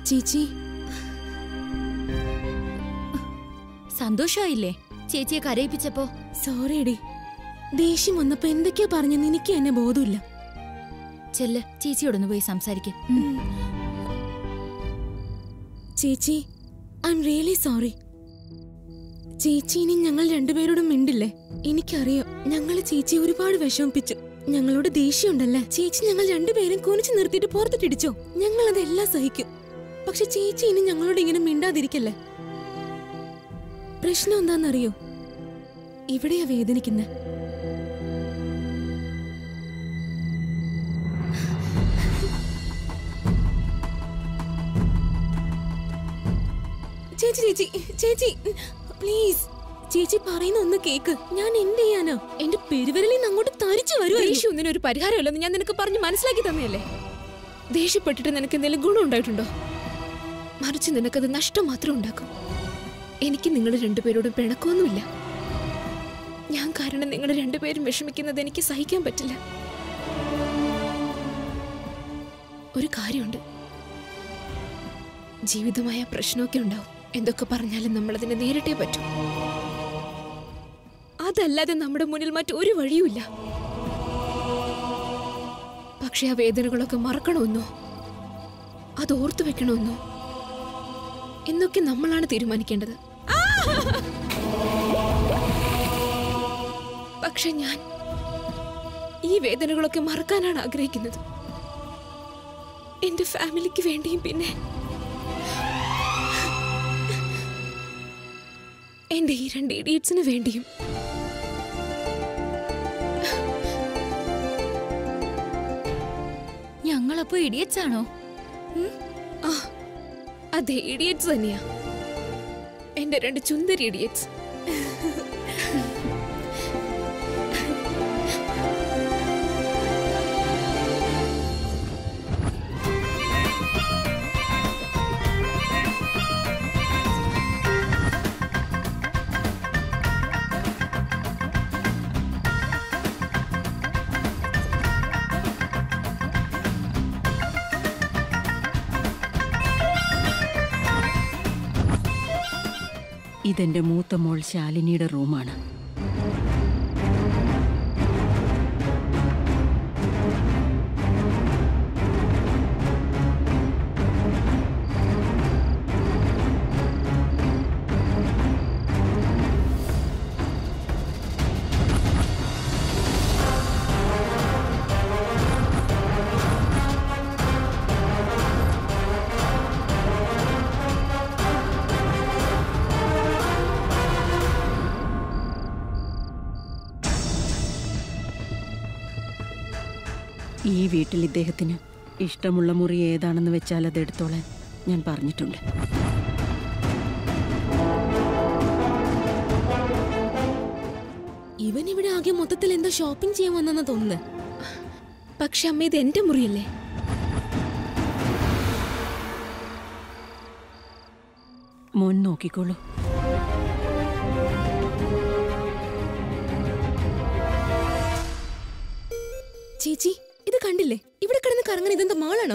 ചേച്ചി സന്തോഷമായില്ലേ ചേച്ചിയെ കരയിപ്പിച്ചപ്പോ സോറി എടി ദേഷ്യം വന്നപ്പോ എന്തൊക്കെയാ പറഞ്ഞെന്ന് എനിക്ക് എന്നെ ബോധമില്ല ചെല്ല് ചേച്ചിയോടൊന്ന് പോയി സംസാരിക്കും ചേച്ചി ഐ എം റിയലി സോറി ചേച്ചി ഇനി ഞങ്ങൾ രണ്ടുപേരോടും മിണ്ടില്ലേ എനിക്കറിയാം ഞങ്ങൾ ചേച്ചി ഒരുപാട് വിഷമിപ്പിച്ചു ഞങ്ങളോട് ദേഷ്യമുണ്ടല്ലേ ചേച്ചി ഞങ്ങൾ രണ്ടുപേരും കുനിച്ചു നിർത്തിയിട്ട് പുറത്തിട്ടിടിച്ചോ ഞങ്ങൾ അതെല്ലാം സഹിക്കും പക്ഷെ ചേച്ചി ഇനി ഞങ്ങളോട് ഇങ്ങനെ മിണ്ടാതിരിക്കല്ലേ പ്രശ്നം എന്താണെന്നറിയോ ഇവിടെയാ വേദനിക്കുന്നത് ചേച്ചി ചേച്ചി ചേച്ചി പ്ലീസ് ചേച്ചി പറയുന്ന ഒന്ന് കേക്ക് ഞാൻ എന്ത് ചെയ്യാനാ എന്റെ പെരുവിരലിൽ നിന്ന് അങ്ങോട്ട് തരിച്ചു വരുവായിരുന്നു ദേഷ്യം ഒന്നിനൊരു പരിഹാരമില്ലെന്ന് ഞാൻ നിനക്ക് പറഞ്ഞ് മനസ്സിലാക്കി തന്നെയല്ലേ ദേഷ്യപ്പെട്ടിട്ട് നിനക്ക് എന്തെങ്കിലും ഗുണം ഉണ്ടായിട്ടുണ്ടോ മറിച്ച് നിനക്കത് നഷ്ടം മാത്രം ഉണ്ടാക്കും എനിക്ക് നിങ്ങൾ രണ്ടുപേരോടും പിണക്കമൊന്നുമില്ല ഞാൻ കാരണം നിങ്ങൾ രണ്ടുപേരും വിഷമിക്കുന്നത് എനിക്ക് സഹിക്കാൻ പറ്റില്ല ഒരു കാര്യമുണ്ട് ജീവിതമായ പ്രശ്നമൊക്കെ ഉണ്ടാവും എന്തൊക്കെ പറഞ്ഞാലും നമ്മളതിനെ നേരിട്ടേ പറ്റൂ അതല്ലാതെ നമ്മുടെ മുന്നിൽ മറ്റൊരു വഴിയുമില്ല പക്ഷെ ആ വേദനകളൊക്കെ മറക്കണമെന്നോ അത് ഓർത്തു വെക്കണമെന്നോ എന്നൊക്കെ നമ്മളാണ് തീരുമാനിക്കേണ്ടത് പക്ഷെ ഞാൻ ഈ വേദനകളൊക്കെ മറക്കാനാണ് ആഗ്രഹിക്കുന്നത് എന്റെ ഫാമിലിക്ക് വേണ്ടിയും പിന്നെ എന്റെ ഈ രണ്ട് ഇഡിയറ്റ്സിന് വേണ്ടിയും ഞങ്ങളപ്പോ ഇഡിയറ്റ്സ് ആണോ ആ അതെ ഇഡിയറ്റ്സ് തന്നെയാ എന്റെ രണ്ട് ചുന്ദരി ഇഡിയറ്റ്സ് ഇതെന്റെ മൂത്ത മോൾ ശാലിനിയുടെ റൂമാണ് ഈ വീട്ടിൽ ഇദ്ദേഹത്തിന് ഇഷ്ടമുള്ള മുറി ഏതാണെന്ന് വെച്ചാൽ അത് എടുത്തോളാൻ ഞാൻ പറഞ്ഞിട്ടുണ്ട് ഇവൻ ഇവിടെ ആകെ മൊത്തത്തിൽ എന്താ ഷോപ്പിംഗ് ചെയ്യാൻ വന്നെന്നാ തോന്നുന്നത് പക്ഷെ അമ്മ ഇത് എന്റെ മുറിയല്ലേ മോൻ നോക്കിക്കോളൂ ചേച്ചി ഇത് കണ്ടില്ലേ ഇവിടെ കിടന്ന് കറങ്ങാൻ ഇതെന്താ മാളാണോ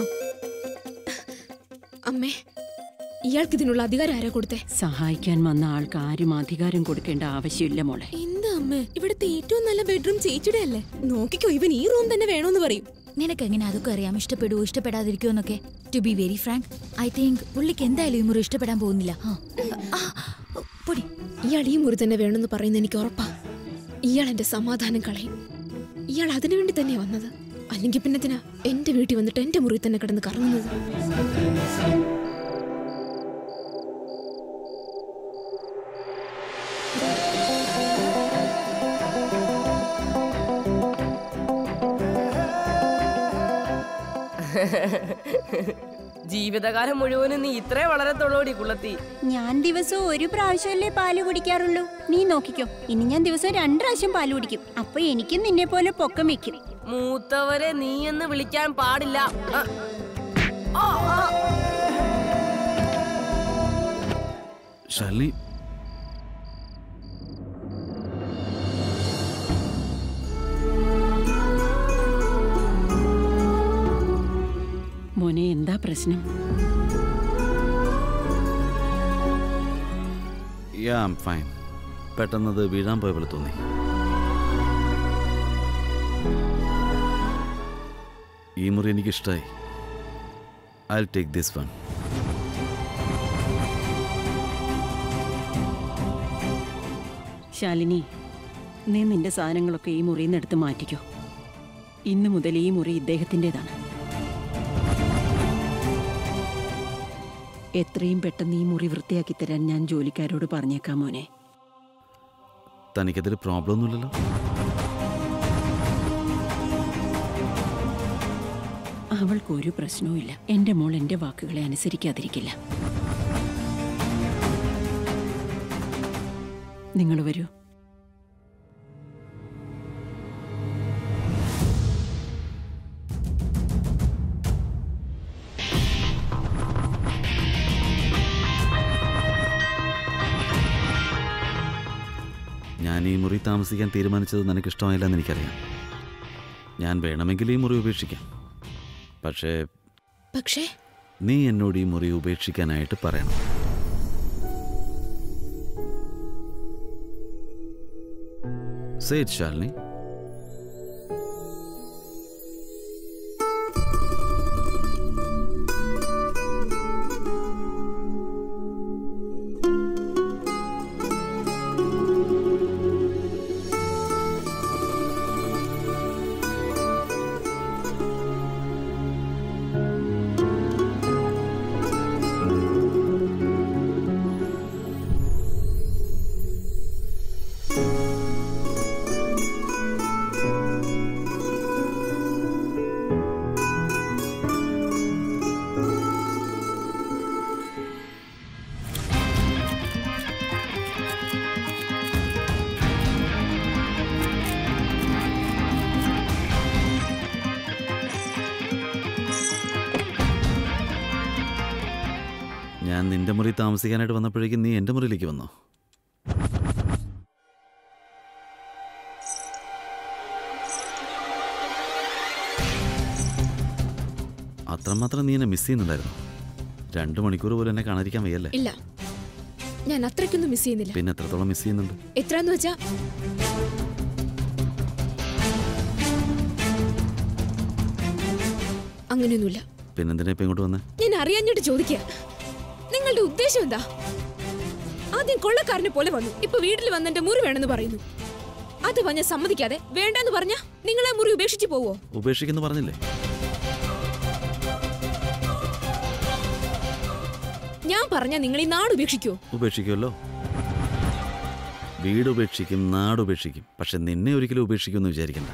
അമ്മേ ഇയാൾക്ക് ഇതിനുള്ള അധികാരം ആരാ കൊടുത്തേ സഹായിക്കാൻ വന്ന ആൾക്ക് ആരും അധികാരം കൊടുക്കേണ്ട ആവശ്യമില്ല മോളെ എന്താ അമ്മ ഇവിടുത്തെ ഏറ്റവും നല്ല ബെഡ്റൂം ചേച്ചിയുടെ അല്ലേ നോക്കിക്കോ ഇവൻ ഈ റൂം തന്നെ വേണോന്ന് പറയും നിനക്ക് എങ്ങനെ അതൊക്കെ അറിയാം ഇഷ്ടപ്പെടുവോ ഇഷ്ടപ്പെടാതിരിക്കുമോ എന്നൊക്കെ to be very frank I think പുള്ളിക്ക് എന്തായാലും ഈ മുറി ഇഷ്ടപ്പെടാൻ പോകുന്നില്ല ആ. ആ, പൊടി ഇയാൾ ഈ മുറി തന്നെ വേണമെന്ന് പറയുന്നത് എനിക്ക് ഉറപ്പാ ഇയാൾ എന്റെ സമാധാനം കളയും ഇയാൾ അതിനു വേണ്ടി തന്നെയാ വന്നത് അല്ലെങ്കിൽ പിന്നെ എന്തിനാ എന്റെ വീട്ടിൽ വന്നിട്ട് എന്റെ മുറി തന്നെ കിടന്ന് കറങ്ങുന്നത് ജീവിതകാലം മുഴുവനും നീ ഇത്രേ വളരത്തോളോടി കുള്ളത്തി ഞാൻ ദിവസവും ഒരു പ്രാവശ്യമല്ലേ പാല് കുടിക്കാറുള്ളൂ നീ നോക്കിക്കോ ഇനി ഞാൻ ദിവസം രണ്ട് പ്രാവശ്യം പാല് കുടിക്കും അപ്പൊ എനിക്കും നിന്നെ പോലെ പൊക്കം വെക്കും മൂത്തവരെ നീ എന്ന് വിളിക്കാൻ പാടില്ല ആ, ശാലിനി മോനെ എന്താ പ്രശ്നം യാ ഐം ഫൈൻ പെട്ടെന്നത് വീഴാൻ പോയ പോലെ തോന്നി ഈ മുറി എനിക്ക് ഇഷ്ടമായി I take this one Shalini നീ നിന്റെ സാധനങ്ങളൊക്കെ ഈ മുറിയിൽ നിന്ന് എടുത്ത് മാറ്റിക്കോ ഇന്ന് മുതൽ ഈ മുറി ഇദ്ദേഹത്തിൻ്റെതാണ് എത്രയും പെട്ടെന്ന് ഈ മുറി വൃത്തിയാക്കി തരാൻ ഞാൻ ജോലിക്കാരോട് പറഞ്ഞേക്കാം മോനെ തനിക്കതിൽ പ്രോബ്ലം ഒന്നുമില്ലല്ലോ അവൾക്ക് ഒരു പ്രശ്നവുമില്ല എൻ്റെ മോൾ എൻ്റെ വാക്കുകളെ അനുസരിക്കാതിരിക്കില്ല നിങ്ങൾ വരൂ ഞാൻ ഈ മുറി താമസിക്കാൻ തീരുമാനിച്ചത് നിനക്ക് ഇഷ്ടമായില്ലെന്ന് എനിക്കറിയാം ഞാൻ വേണമെങ്കിൽ ഈ മുറി ഉപേക്ഷിക്കാം പക്ഷേ പക്ഷേ നീ എന്നോട് ഈ മുറി ഉപേക്ഷിക്കാനായിട്ട് പറയണം Say it, ശാലിനി ഞാൻ നിന്റെ മുറി താമസിക്കാനായിട്ട് വന്നപ്പോഴേക്കും നീ എൻ്റെ മുറിയിലേക്ക് വന്നോ അത്രമാത്രം നീ എന്നെ മിസ് ചെയ്യുന്നുണ്ടായിരുന്നു രണ്ട് മണിക്കൂർ പോലും എന്നെ കാണാതിരിക്കാൻ വയ്യല്ലേ ഇല്ല ഞാൻ അത്രയ്ക്കൊന്നും മിസ് ചെയ്യുന്നില്ല പിന്നെ എത്രത്തോളം മിസ് ചെയ്യുന്നുണ്ട് എത്രന്ന് വെച്ചാ അങ്ങനെയൊന്നുമില്ല പിന്നെന്തിനാ ഇപ്പം ഇങ്ങോട്ട് വന്നേ ഞാൻ അറിയാഞ്ഞിട്ട് ചോദിക്കുക നിങ്ങളുടെ ഉദ്ദേശം എന്താ ആദ്യം കൊള്ളക്കാരനെ പോലെ വന്നു ഇപ്പൊ വീട്ടിൽ വന്ന് എന്റെ മുറി വേണമെന്ന് പറയുന്നു അത് പറഞ്ഞ സമ്മതിക്കാതെ വേണ്ടെന്ന് പറഞ്ഞ നിങ്ങളെ മുറി ഉപേക്ഷിച്ചു പോവോ ഉപേക്ഷിക്കുന്നു പറഞ്ഞില്ലേ ഞാൻ പറഞ്ഞ നിങ്ങൾ ഈ നാട് ഉപേക്ഷിക്കുവോ ഉപേക്ഷിക്കുമല്ലോ വീട് ഉപേക്ഷിക്കും നാട് ഉപേക്ഷിക്കും പക്ഷെ നിന്നെ ഒരിക്കലും ഉപേക്ഷിക്കുമെന്ന് വിചാരിക്കണ്ട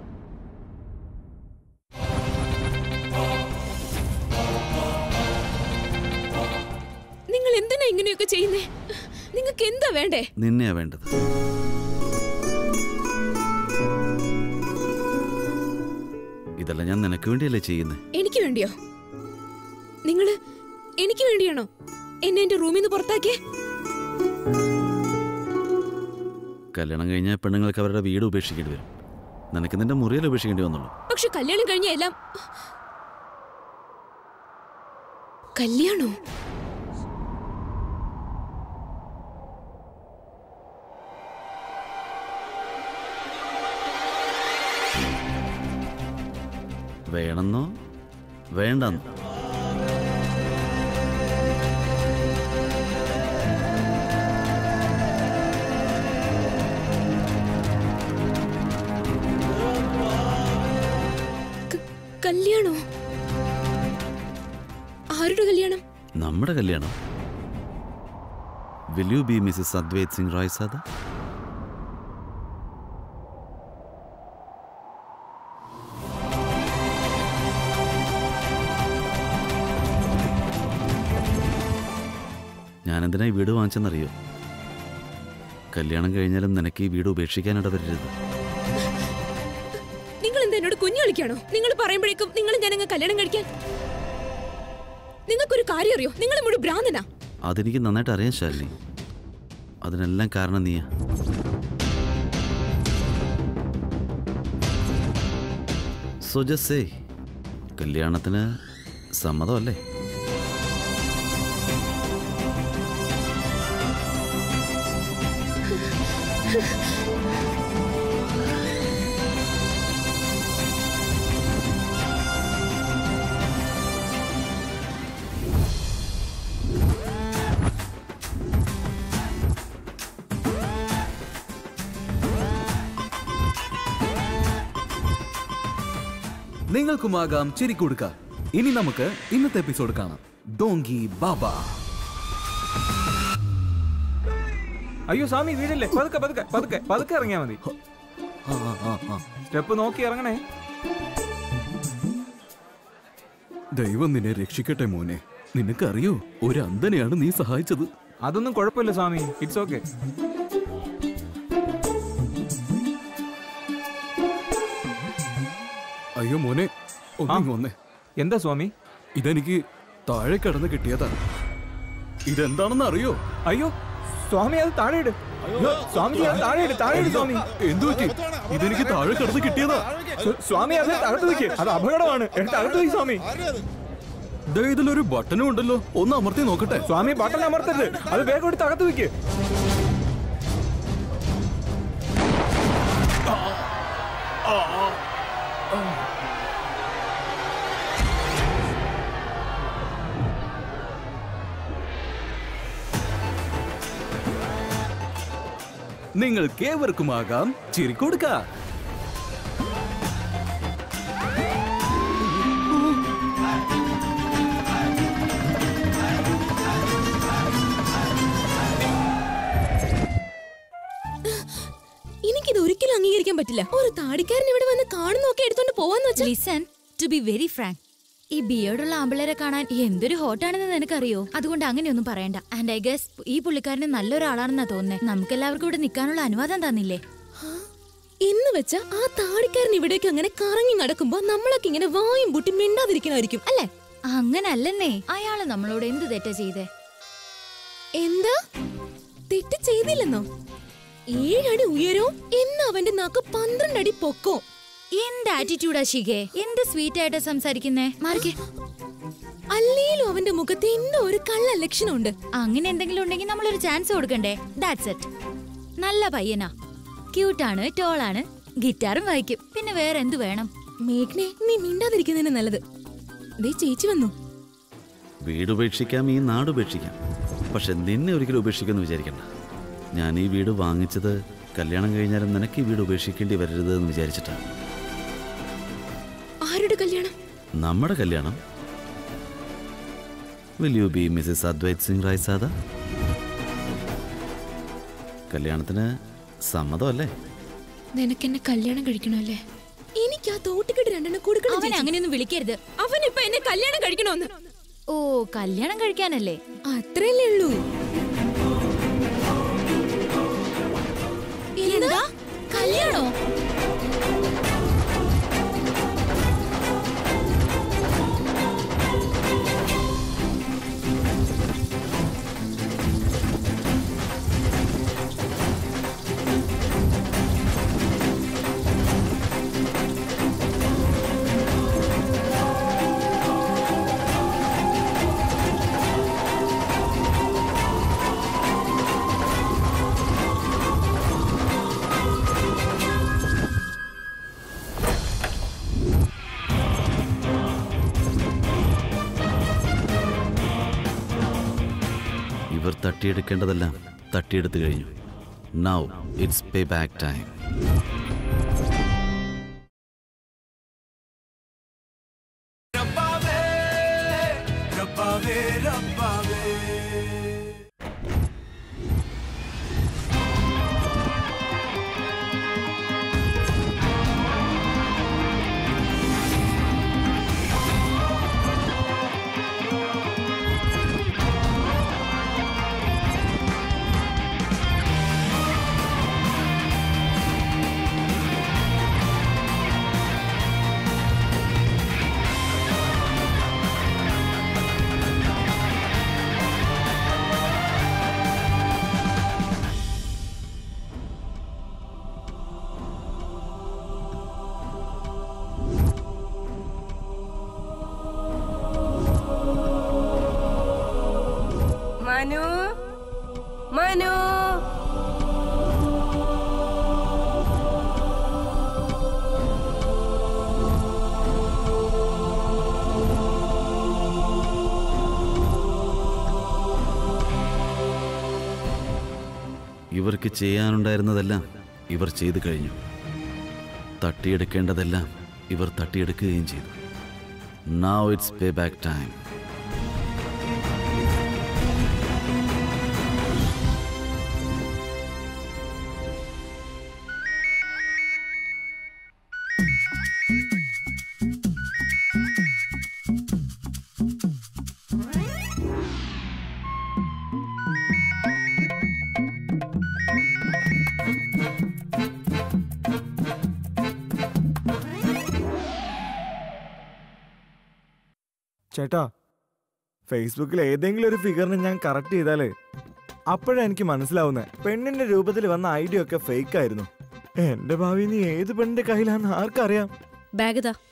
നിങ്ങൾ എന്തിനാ ഇങ്ങനെയൊക്കെ ചെയ്യുന്നേ നിങ്ങൾക്ക് എന്താ വേണ്ടേ നിന്നെയാ വേണ്ടത് ഇതെല്ലാം ഞാൻ നിനക്ക് വേണ്ടിയല്ലേ ചെയ്യുന്നത് എനിക്ക് വേണ്ടിയോ നിങ്ങള് എനിക്ക് വേണ്ടിയാണോ എന്നെ എന്റെ റൂമിൽ നിന്ന് പുറത്താക്കിയേ കല്യാണം കഴിഞ്ഞാൽ പെണ്ണുങ്ങൾക്ക് അവരുടെ വീട് ഉപേക്ഷിക്കേണ്ടി വരും നിനക്ക് നിന്റെ മുറിയിൽ ഉപേക്ഷിക്കേണ്ടി വന്നുള്ളൂ പക്ഷെ കല്യാണം കഴിഞ്ഞ എല്ലാം കല്യാണോ വേണമെന്നോ വേണ്ടെന്നോ ക- കല്യാണോ ആരുടെ കല്യാണം നമ്മുടെ കല്യാണം will you be Mrs Advaith Singh Rai സാദ ഞാനെന്തിനാ ഈ വീട് വാങ്ങിച്ചെന്നറിയോ കല്യാണം കഴിഞ്ഞാലും നിനക്ക് ഈ വീട് ഉപേക്ഷിക്കാനിട വരരുത് നിങ്ങൾ എന്താ എന്നോട് കുഞ്ഞു കളിക്കാണോ നിങ്ങൾ പറയുമ്പോഴേക്കും നിങ്ങൾ ഞാനങ്ങ് കല്യാണം കഴിക്കാൻ നിങ്ങൾക്കൊരു കാര്യം അറിയോ നിങ്ങൾ മുഴുവൻ ഭ്രാന്തനാ അതെനിക്ക് നന്നായിട്ട് അറിയാം ശാലിനി അതിനെല്ലാം കാരണം നീയാ സോ ജസ്റ്റ് സേ കല്യാണത്തിന് സമ്മതമല്ലേ നിങ്ങൾക്കുമാകാം ചിരിക്കൊടുക്ക ഇനി നമുക്ക് ഇന്നത്തെ എപ്പിസോഡ് കാണാം ഡോങ്കി ബാബ അയ്യോ സ്വാമി വീഴല്ലേ പതുക്കെ പതുക്കെ പതുക്കെ പതുക്കെ ഇറങ്ങിയാ മതി സ്റ്റെപ്പ് നോക്കി ഇറങ്ങണേ ദൈവം നിന്നെ രക്ഷിക്കട്ടെ മോനെ നിനക്കറിയോ ഒരു അന്ധനെയാണ് നീ സഹായിച്ചത് അതൊന്നും കുഴപ്പമില്ല സ്വാമി ഇറ്റ്സ് ഓക്കെ അയ്യോ മോനെ ഒന്നിങ്ങ് വന്നേ എന്താ സ്വാമി ഇതെനിക്ക് താഴെ കിടന്ന് കിട്ടിയതാ ഇതെന്താണെന്ന് അറിയോ അയ്യോ സ്വാമി അത് താഴെ ഇട് അയ്യോ, സ്വാമി അത് താഴെ ഇട് താഴെ ഇട് സ്വാമി എന്തു പറ്റി ഇതെനിക്ക് താഴെ കിടന്ന് കിട്ടിയതാ സ്വ- സ്വാമി അത് അകത്ത് വെക്ക് അത് അപകടമാണ് എടുത്ത് അകത്ത് വെക്ക് സ്വാമി ദേ ഇതിലൊരു ബട്ടനും ഉണ്ടല്ലോ ഒന്ന് അമർത്തി നോക്കട്ടെ സ്വാമി ബട്ടൺ അമർത്തരുത് അത് വേഗം എടുത്ത് അകത്ത് വെക്ക് നിങ്ങൾക്കേവർക്കുമാകാം ചിരിക്കൊടുക്ക എനിക്കിത് ഒരിക്കലും അംഗീകരിക്കാൻ പറ്റില്ല ഒരു താടിക്കാരൻ ഇവിടെ വന്ന് കാണുന്നൊക്കെ എടുത്തോണ്ട് പോവാന്ന് വെച്ചാൽ listen to be very frank ഈ ബിയേർഡുള്ള ആമ്പിളരെ കാണാൻ എന്തൊരു ഹോട്ടാണെന്ന് നിനക്കറിയോ അതുകൊണ്ട് അങ്ങനെയൊന്നും പറയണ്ട ആൻഡ് ഐ ഗസ് ഈ പുള്ളിക്കാരന് നല്ലൊരാളാണെന്നാ തോന്നുന്നേ നമുക്ക് എല്ലാവർക്കും ഇവിടെ നിൽക്കാനുള്ള അനുവാദം തന്നില്ലേ എന്ന് വെച്ച ആ താടിക്കാരൻ ഇവിടേക്ക് അങ്ങനെ കറങ്ങി നടക്കുമ്പോ നമ്മളൊക്കെ ഇങ്ങനെ വായും പൂട്ടി മിണ്ടാതിരിക്കണമായിരിക്കും അല്ലേ അങ്ങനല്ലെന്നേ അയാള് നമ്മളോട് എന്ത് തെറ്റാ ചെയ്തേ എന്താ തെറ്റ് ചെയ്തില്ലെന്നോ ഏഴടി ഉയരവും എന്ന് അവന്റെ നാക്ക് പന്ത്രണ്ട് അടി പൊക്കോ എന്ത് ആറ്റിറ്റ്യൂഡാ ശിഖേ എന്ത് സ്വീറ്റ് ആയിട്ടാ സംസാരിക്കുന്നേ മാറിക്കേ അല്ലേലും അവന്റെ മുഖത്ത് എന്തോ ഒരു കള്ള ലക്ഷണമുണ്ട് അങ്ങനെ എന്തെങ്കിലും ഉണ്ടെങ്കിൽ നമ്മളൊരു ചാൻസ് കൊടുക്കണ്ടേ ദാറ്റ്സ് ഇറ്റ് നല്ല പയ്യനാ ക്യൂട്ടാണ് ടോളാണ് ഗിറ്റാറും വായിക്കും പിന്നെ വേറെ എന്ത് വേണം മേഘ്നെ നീ മിണ്ടാതിരിക്കുന്നതിന് നല്ലത് ദേ ചേച്ചി വന്നു വീട് ഉപേക്ഷിക്കാം ഈ നാട് ഉപേക്ഷിക്കാം പക്ഷെ നിന്നെ ഒരിക്കലും ഉപേക്ഷിക്കുമെന്ന് വിചാരിക്കണ്ട ഞാൻ ഈ വീട് വാങ്ങിച്ചത് കല്യാണം കഴിഞ്ഞാലും നിനക്ക് ഈ വീട് ഉപേക്ഷിക്കേണ്ടി വരരുത് എന്ന് വിചാരിച്ചിട്ടാണ് ആരുടെ കല്യാണം നമ്മുടെ കല്യാണം will you be Mrs Advaith Singh Rai സാദ കല്യാണത്തിന് സമ്മതമല്ലേ നിനക്കെന്നെ കല്യാണം കഴിക്കണമല്ലേ എനിക്ക് ആ തോട്ടിക്കിട്ട് രണ്ടെണ്ണം കൊടുക്കണം അവൻ അങ്ങനെയൊന്നും വിളിക്കരുത് അവൻ ഇപ്പൊ എന്നെ കല്യാണം കഴിക്കണോന്ന് ഓ കല്യാണം കഴിക്കാനല്ലേ അത്രയല്ലേ ഉള്ളൂ എന്താ കല്യാണോ ഇവർ തട്ടിയെടുക്കേണ്ടതെല്ലാം തട്ടിയെടുത്തു കഴിഞ്ഞു now it's pay back time ും ഇവർക്ക് ചെയ്യാനുണ്ടായിരുന്നതെല്ലാം ഇവർ ചെയ്തു കഴിഞ്ഞു തട്ടിയെടുക്കേണ്ടതെല്ലാം ഇവർ തട്ടിയെടുക്കുകയും ചെയ്തു now it's pay back time ചേട്ടാ ഫേസ്ബുക്കിൽ ഏതെങ്കിലും ഒരു ഫിഗറിനെ ഞാൻ കറക്റ്റ് ചെയ്താലേ അപ്പോഴാണ് എനിക്ക് മനസ്സിലാവുന്നത് പെണ്ണിന്റെ രൂപത്തിൽ വന്ന ഐഡിയ ഒക്കെ ഫേക്ക് ആയിരുന്നു എന്റെ ഭാവി നീ ഏത് പെണ്ണിന്റെ കയ്യിലാന്ന് ആർക്കറിയാം ബാഗ് ഇതാ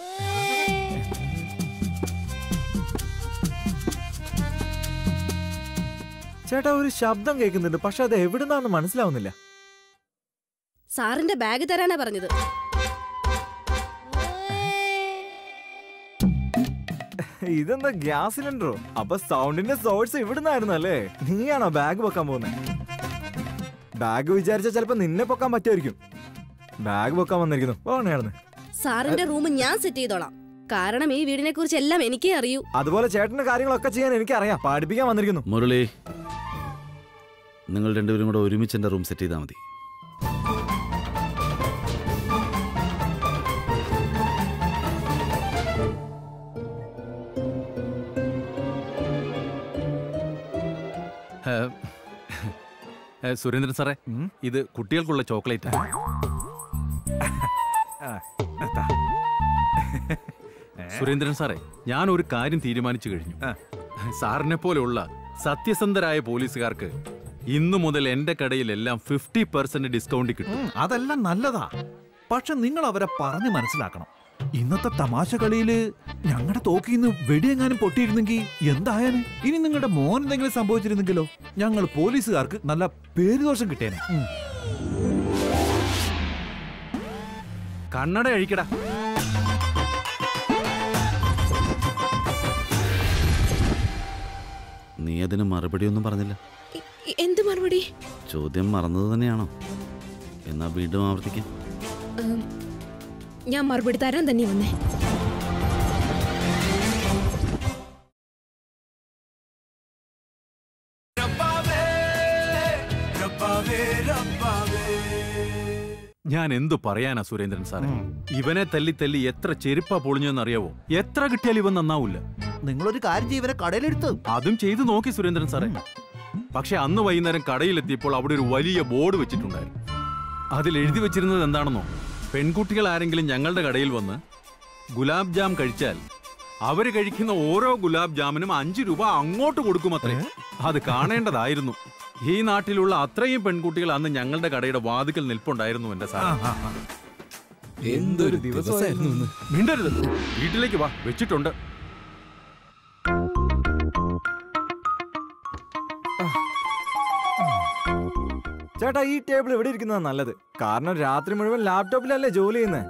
ചേട്ടാ ഒരു ശബ്ദം കേൾക്കുന്നുണ്ട് പക്ഷെ അത് എവിടുന്നാന്ന് മനസ്സിലാവുന്നില്ല സാറിന്റെ ബാഗ് തരാനാ പറഞ്ഞത് ഇതെന്താ ഗ്യാസ് സിലിണ്ടറോ അപ്പൊ സൗണ്ടിന്റെ സോഴ്സ് ഇവിടുന്നായിരുന്നു അല്ലേ നീയാണോ ബാഗ് പൊക്കാൻ പോകുന്നത് ബാഗ് വിചാരിച്ച ചിലപ്പോ നിന്നെ പൊക്കാൻ പറ്റുമായിരിക്കും ബാഗ് പൊക്കാൻ വന്നിരിക്കുന്നു പോണേർന്ന് സാറിന്റെ റൂം ഞാൻ സെറ്റ് ചെയ്തോളാം കാരണം ഈ വീടിനെ കുറിച്ച് എല്ലാം എനിക്കേ അറിയൂ അതുപോലെ ചേട്ടന്റെ കാര്യങ്ങളൊക്കെ ചെയ്യാൻ എനിക്കറിയാം പഠിപ്പിക്കാൻ വന്നിരിക്കുന്നു മുരളി നിങ്ങൾ രണ്ടുപേരും കൂടെ ഒരുമിച്ച് എൻ്റെ റൂം സെറ്റ് ചെയ്താൽ മതി ഏ, ഏ, സുരേന്ദ്രൻ സാറേ ഇത് കുട്ടികൾക്കുള്ള ചോക്ലേറ്റ് സുരേന്ദ്രൻ സാറേ ഞാൻ ഒരു കാര്യം തീരുമാനിച്ചു കഴിഞ്ഞു സാറിനെ പോലെയുള്ള സത്യസന്ധരായ പോലീസുകാർക്ക് ഇന്നു മുതൽ എന്റെ കടയിലെല്ലാം ഫിഫ്റ്റി പെർസെന്റ് ഡിസ്കൗണ്ട് കിട്ടും അതെല്ലാം നല്ലതാ പക്ഷെ നിങ്ങൾ അവരെ പറഞ്ഞു മനസ്സിലാക്കണം ഇന്നത്തെ തമാശ കളിയില് ഞങ്ങളുടെ തോക്കിന്ന് വെടിയെങ്ങാനും പൊട്ടിയിരുന്നെങ്കിൽ എന്തായാലും ഇനി നിങ്ങളുടെ മോൻ എന്തെങ്കിലും സംഭവിച്ചിരുന്നെങ്കിലോ ഞങ്ങൾ പോലീസുകാർക്ക് നല്ല പേരുദോഷം കിട്ടേനെ ഉം. കണ്ണട അഴിക്കടാ നീ അതിന് മറുപടിയൊന്നും പറഞ്ഞില്ല ഇ- എന്ത് മറുപടി ചോദ്യം മറന്നത് തന്നെയാണോ എന്നാ വീണ്ടും ആവർത്തിക്കാം ഉം, ഞാൻ മറുപടി തരാൻ തന്നെ വന്നേ ഞാൻ എന്തു പറയാനാ സുരേന്ദ്രൻ സാറേ ഇവനെ തല്ലി തല്ലി എത്ര ചെരുപ്പാ പൊളിഞ്ഞെന്ന് അറിയാവോ എത്ര കിട്ടിയാൽ ഇവൻ നന്നാവൂല നിങ്ങളൊരു കാര്യം ചെയ്യ്, ഇവരെ കടയിലെടുത്ത് അതും ചെയ്തു നോക്കി സുരേന്ദ്രൻ സാറേ പക്ഷെ അന്ന് വൈകുന്നേരം കടയിലെത്തിയപ്പോൾ അവിടെ ഒരു വലിയ ബോർഡ് വെച്ചിട്ടുണ്ടായിരുന്നു അതിൽ എഴുതി വെച്ചിരുന്നത് എന്താണെന്നോ പെൺകുട്ടികൾ ആരെങ്കിലും ഞങ്ങളുടെ കടയിൽ വന്ന് ഗുലാബ് ജാം കഴിച്ചാൽ അവര് കഴിക്കുന്ന ഓരോ ഗുലാബ് ജാമിനും അഞ്ചു രൂപ അങ്ങോട്ട് കൊടുക്കുമത്രേ അത് കാണേണ്ടതായിരുന്നു ഈ നാട്ടിലുള്ള അത്രയും പെൺകുട്ടികൾ അന്ന് ഞങ്ങളുടെ കടയുടെ വാതിക്കൽ നിൽപ്പുണ്ടായിരുന്നു എന്റെ സാർ എന്തൊരു ദിവസമായിരുന്നു ഇന്ന്. മിണ്ടരുത് വീട്ടിലേക്ക് വാ വെച്ചിട്ടുണ്ട് ചേട്ടാ ഈ ടേബിൾ ഇവിടെ ഇരിക്കുന്നതാണ് നല്ലത് കാരണം രാത്രി മുഴുവൻ ലാപ്ടോപ്പിലല്ലേ ജോലി ചെയ്യുന്നത്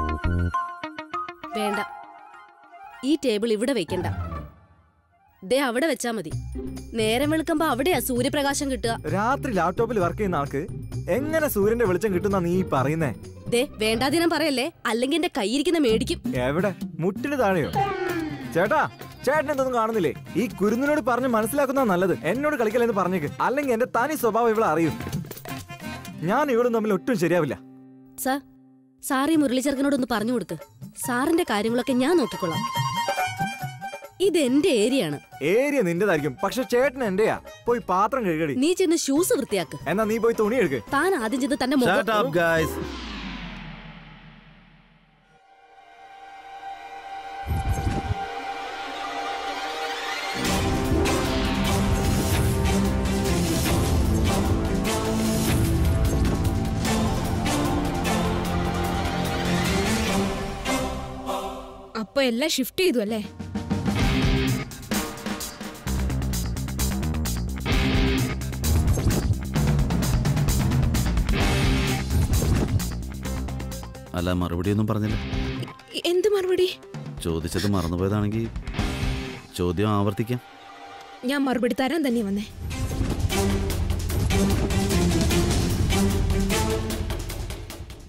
വേണ്ട ഈ ടേബിൾ ഇവിടെ വെക്കണ്ട ദേ അവിടെ വെച്ചാ മതി നേരം വെളുക്കുമ്പോ അവിടെയാ സൂര്യപ്രകാശം കിട്ടുക രാത്രി ലാപ്ടോപ്പിൽ വർക്ക് ചെയ്യുന്ന ആൾക്ക് എങ്ങനെ സൂര്യന്റെ വെളിച്ചം കിട്ടുന്ന നീ ഈ പറയുന്നേ ദേ വേണ്ടാതിനം പറയല്ലേ അല്ലെങ്കിൽ എന്റെ കൈയിരിക്കുന്ന മേടിക്കും എവിടെ മുട്ടിന് താഴെയോ ചേട്ടാ ചേട്ടൻ എന്തൊന്നും കാണുന്നില്ലേ ഈ കുരുന്നിനോട് പറഞ്ഞ് മനസ്സിലാക്കുന്ന നല്ലത് എന്നോട് കളിക്കലെന്ന് പറഞ്ഞേക്ക് അല്ലെങ്കിൽ എന്റെ തനി സ്വഭാവം ഇവിടെ അറിയും ഞാൻ ഇവളും തമ്മിൽ ഒട്ടും ശരിയാവില്ല സാർ സാർ ഈ മുരളിച്ചെറുക്കനോടൊന്ന് പറഞ്ഞു കൊടുക്ക് സാറിന്റെ കാര്യങ്ങളൊക്കെ ഞാൻ നോക്കിക്കൊള്ളാം ഇത് എന്റെ ഏരിയയാണ് ഏരിയ നിന്റേതായിരിക്കും പക്ഷെ ചേട്ടൻ എന്റെയാ പോയി പാത്രം കഴുകടി നീ ചെന്ന് ഷൂസ് വൃത്തിയാക്ക് എന്നാ നീ പോയി തുണി എടുക്ക് താൻ ആദ്യം ചെന്ന് തന്റെ മുഖം ഗൈസ് അപ്പൊ എല്ലാം ഷിഫ്റ്റ് ചെയ്തു അല്ലേ അല്ല മറുപടിയൊന്നും പറഞ്ഞില്ല ഇ- എന്ത് മറുപടി ചോദിച്ചത് മറന്നുപോയതാണെങ്കിൽ ചോദ്യം ആവർത്തിക്കാം ഞാൻ മറുപടി തരാൻ തന്നെ വന്നേ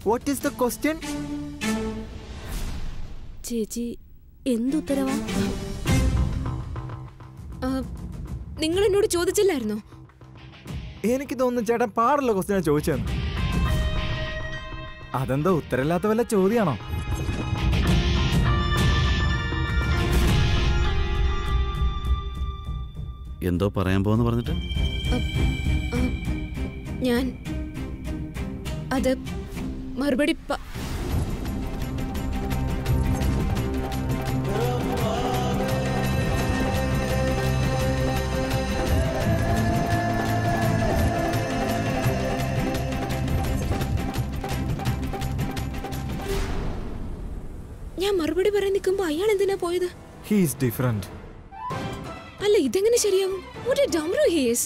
വാട്ട് ഈസ് ദ ക്വസ്റ്റ്യൻ ചേച്ചി എന്തുത്തരവാ ആ, നിങ്ങൾ എന്നോട് ചോദിച്ചില്ലായിരുന്നോ എനിക്ക് തോന്നുന്നു ചേട്ടൻ പാടുള്ള ക്വസ്റ്റ്യനാ ചോദിച്ചതെന്ന് അതെന്തോ ഉത്തരമില്ലാത്ത വല്ല ചോദ്യമാണോ എന്തോ പറയാൻ പോന്ന് പറഞ്ഞിട്ട് ഞാൻ അത് മറുപടി പ- ഞാൻ മറുപടി പറയാൻ നിൽക്കുമ്പോ അയാൾ എന്തിനാ പോയത് ഹീസ് ഡിഫറെന്റ് അല്ല ഇതെങ്ങനെ ശരിയാവും ഒരു ഡംറു ഹീസ്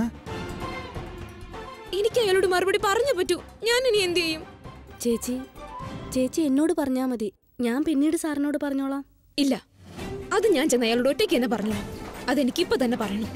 എനിക്ക് അയാളോട് മറുപടി പറഞ്ഞു പറ്റൂ ഞാൻ ഇനി എന്ത് ചെയ്യും ചേച്ചി ചേച്ചി എന്നോട് പറഞ്ഞാ മതി ഞാൻ പിന്നീട് സാറിനോട് പറഞ്ഞോളാം ഇല്ല അത് ഞാൻ ചെന്ന് അയാളോട് ഒറ്റയ്ക്ക് തന്നെ പറഞ്ഞു അതെനിക്ക് ഇപ്പൊ തന്നെ പറയണം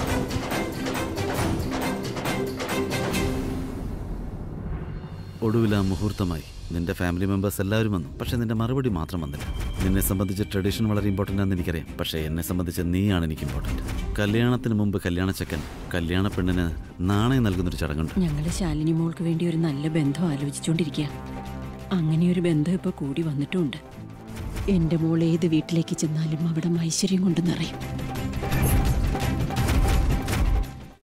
ഒടുവിൽ ആ മുഹൂർത്തമായി നിന്റെ ഫാമിലി മെമ്പേഴ്സ് എല്ലാവരും വന്നു പക്ഷെ നിന്റെ മറുപടി മാത്രം വന്നില്ല നിന്നെ സംബന്ധിച്ച് ട്രഡീഷൻ വളരെ ഇമ്പോർട്ടൻ്റ് ആണെന്ന് എനിക്കറിയാം പക്ഷേ എന്നെ സംബന്ധിച്ച് നീയാണ് എനിക്ക് ഇമ്പോർട്ടൻ്റ് കല്യാണത്തിന് മുമ്പ് കല്യാണച്ചക്കൻ കല്യാണ പെണ്ണിന് നാണയം നൽകുന്നൊരു ചടങ്ങുണ്ട് ഞങ്ങൾ ശാലിനി മോൾക്ക് വേണ്ടി ഒരു നല്ല ബന്ധം ആലോചിച്ചുകൊണ്ടിരിക്കുക അങ്ങനെ ഒരു ബന്ധം ഇപ്പോൾ കൂടി വന്നിട്ടുമുണ്ട് എൻ്റെ മോൾ ഏത് വീട്ടിലേക്ക് ചെന്നാലും അവിടെ ഐശ്വര്യം കൊണ്ട് നിറയും